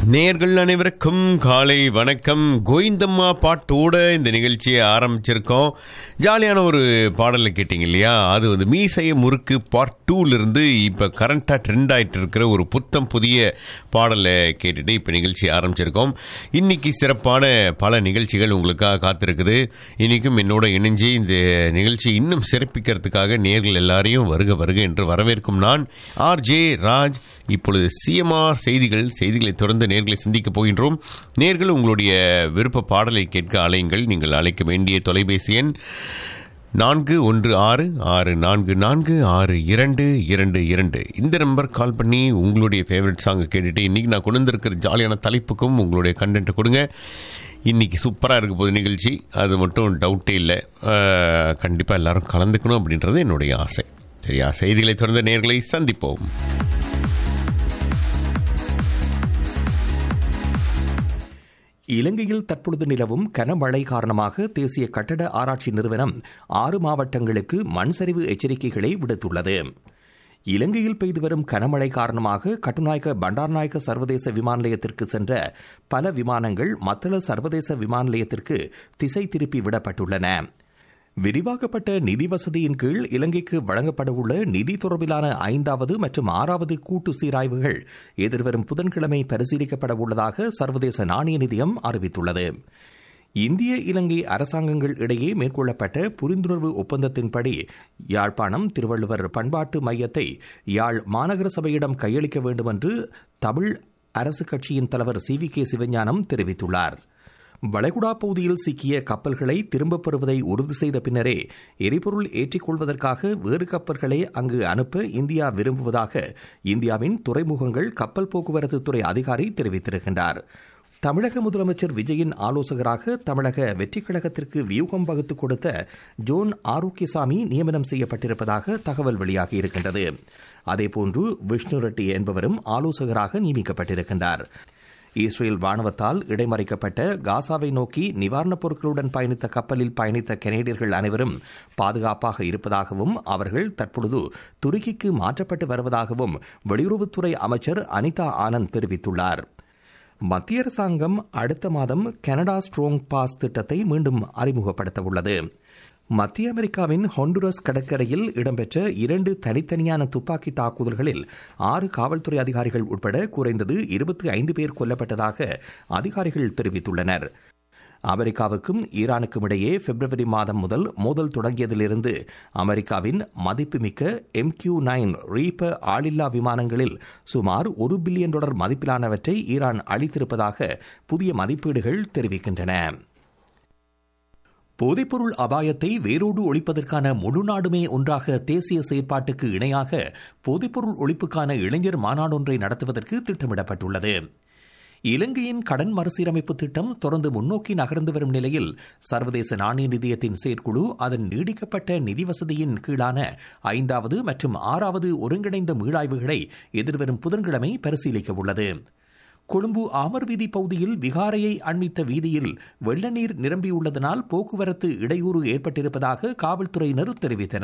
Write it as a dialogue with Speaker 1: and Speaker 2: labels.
Speaker 1: நேர்கள் அனைவருக்கும் காலை வணக்கம் கோவிந்தம்மா பாட்டோட இந்த நிகழ்ச்சியை ஆரம்பிச்சிருக்கோம் ஜாலியான ஒரு பாடலை கேட்டிங்க இல்லையா அது வந்து மீசைய முறுக்கு பார்ட் டூலேருந்து இப்போ கரண்ட்டாக ட்ரெண்ட் ஆகிட்டு இருக்கிற ஒரு புத்தம் புதிய பாடலை கேட்டுட்டு இப்போ நிகழ்ச்சி ஆரம்பிச்சிருக்கோம் இன்னைக்கு சிறப்பான பல நிகழ்ச்சிகள் உங்களுக்காக காத்திருக்குது இன்றைக்கும் என்னோட இணைஞ்சு இந்த நிகழ்ச்சி இன்னும் சிறப்பிக்கிறதுக்காக நேர்கள் எல்லாரையும் வருக வருக என்று வரவேற்கும் நான் ஆர் ஜே ராஜ் இப்பொழுது சிஎம்ஆர் செய்திகள் செய்திகளை தொடர்ந்து நேர்களை சந்திக்கப் போகின்றோம் நேர்கள் உங்களுடைய விருப்ப பாடலை கேட்க அலையுங்கள் நீங்கள் அழைக்க வேண்டிய தொலைபேசி எண் நான்கு ஒன்று ஆறு ஆறு நான்கு நான்கு ஆறு இரண்டு இரண்டு இரண்டு இந்த நம்பர் கால் பண்ணி உங்களுடைய ஃபேவரட் சாங்கை கேட்டுட்டு இன்றைக்கி நான் கொண்டு வந்திருக்கிற ஜாலியான தலைப்புக்கும் உங்களுடைய கண்டென்ட்டை கொடுங்க இன்றைக்கி சூப்பராக இருக்க போகுது நிகழ்ச்சி அது மட்டும் டவுட்டே இல்லை கண்டிப்பாக எல்லாரும் கலந்துக்கணும் அப்படின்றது என்னுடைய ஆசை சரியா செய்திகளை தொடர்ந்த நேர்களை சந்திப்போம்
Speaker 2: இலங்கையில் தற்பொழுது நிலவும் கனமழை காரணமாக தேசிய கட்டட ஆராய்ச்சி நிறுவனம் ஆறு மாவட்டங்களுக்கு மண் சரிவு எச்சரிக்கைகளை விடுத்துள்ளது இலங்கையில் பெய்து வரும் கனமழை காரணமாக கட்டுநாயக்க பண்டார்நாயக்க சர்வதேச விமான நிலையத்திற்கு சென்ற பல விமானங்கள் மத்தள சர்வதேச விமான நிலையத்திற்கு திசை திருப்பி விடப்பட்டுள்ளன விரிவாக்கப்பட்ட நிதி வசதியின் கீழ் இலங்கைக்கு வழங்கப்படவுள்ள நிதி தொடர்பிலான ஐந்தாவது மற்றும் ஆறாவது கூட்டு சீராய்வுகள் எதிர்வரும் புதன்கிழமை பரிசீலிக்கப்பட உள்ளதாக சர்வதேச நாணய நிதியம் அறிவித்துள்ளது இந்திய இலங்கை அரசாங்கங்கள் இடையே மேற்கொள்ளப்பட்ட புரிந்துணர்வு ஒப்பந்தத்தின்படி யாழ்ப்பாணம் திருவள்ளுவர் பண்பாட்டு மையத்தை யாழ் மாநகர சபையிடம் கையளிக்க வேண்டும் என்று தமிழ் அரசு கட்சியின் தலைவர் சி வி கே சிவஞானம் தெரிவித்துள்ளார் வளைகுடா பகுதியில் சிக்கிய கப்பல்களை திரும்பப் பெறுவதை உறுதி செய்த பின்னரே எரிபொருள் ஏற்றிக்கொள்வதற்காக வேறு கப்பல்களை அங்கு அனுப்ப இந்தியா விரும்புவதாக இந்தியாவின் துறைமுகங்கள் கப்பல் போக்குவரத்து துறை அதிகாரி தெரிவித்திருக்கின்றார் தமிழக முதலமைச்சர் விஜயின் ஆலோசகராக தமிழக வெற்றிக் கழகத்திற்கு வியூகம் வகுத்து கொடுத்த ஜோன் ஆரோக்கியசாமி நியமனம் செய்யப்பட்டிருப்பதாக தகவல் வெளியாகி இருக்கின்றது அதேபோன்று விஷ்ணு ரெட்டி என்பவரும் ஆலோசகராக நியமிக்கப்பட்டிருக்கின்றார் இஸ்ரேல் ராணுவத்தால் இடைமறைக்கப்பட்ட காசாவை நோக்கி நிவாரணப் பொருட்களுடன் பயணித்த கப்பலில் பயணித்த கனேடியர்கள் அனைவரும் பாதுகாப்பாக இருப்பதாகவும் அவர்கள் தற்பொழுது துருக்கிக்கு மாற்றப்பட்டு வருவதாகவும் வெளியுறவுத்துறை அமைச்சர் அனிதா ஆனந்த் தெரிவித்துள்ளார் மத்திய அரசாங்கம் அடுத்த மாதம் கனடா ஸ்ட்ரோங் பாஸ் திட்டத்தை மீண்டும் அறிமுகப்படுத்த உள்ளது மத்திய அமெரிக்காவின் ஹொண்டுரஸ் கடற்கரையில் இடம்பெற்ற இரண்டு தனித்தனியான துப்பாக்கி தாக்குதல்களில் ஆறு காவல்துறை அதிகாரிகள் உட்பட குறைந்தது இருபத்தி ஐந்து பேர் கொல்லப்பட்டதாக அதிகாரிகள் தெரிவித்துள்ளனர் அமெரிக்காவுக்கும் ஈரானுக்கும் இடையே பிப்ரவரி மாதம் முதல் மோதல் தொடங்கியதிலிருந்து அமெரிக்காவின் மதிப்புமிக்க எம் கியூ நைன் ரீப்ப ஆளில்லா விமானங்களில் சுமார் ஒரு பில்லியன் டாலர் மதிப்பிலானவற்றை ஈரான் அளித்திருப்பதாக புதிய மதிப்பீடுகள் தெரிவிக்கின்றன போதைப்பொருள் அபாயத்தை வேரோடு ஒழிப்பதற்கான முழு நாடுமே ஒன்றாக தேசிய செயற்பாட்டுக்கு இணையாக போதைப்பொருள் ஒழிப்புக்கான இளைஞர் மாநாடொன்றை நடத்துவதற்கு திட்டமிடப்பட்டுள்ளது இலங்கையின் கடன் மறுசீரமைப்பு திட்டம் தொடர்ந்து முன்னோக்கி நகர்ந்து வரும் நிலையில் சர்வதேச நாணய நிதியத்தின் செயற்குழு அதன் நீடிக்கப்பட்ட நிதி வசதியின் கீழான ஐந்தாவது மற்றும் ஆறாவது ஒருங்கிணைந்த மீளாய்வுகளை எதிர்வரும் புதன்கிழமை பரிசீலிக்க உள்ளது கொழும்பு ஆமர் வீதி பகுதியில் விகாரையை அண்மித்த வீதியில் வெள்ள நீர் நிரம்பியுள்ளதனால் போக்குவரத்து இடையூறு ஏற்பட்டிருப்பதாக காவல்துறையினர் தெரிவித்தனர்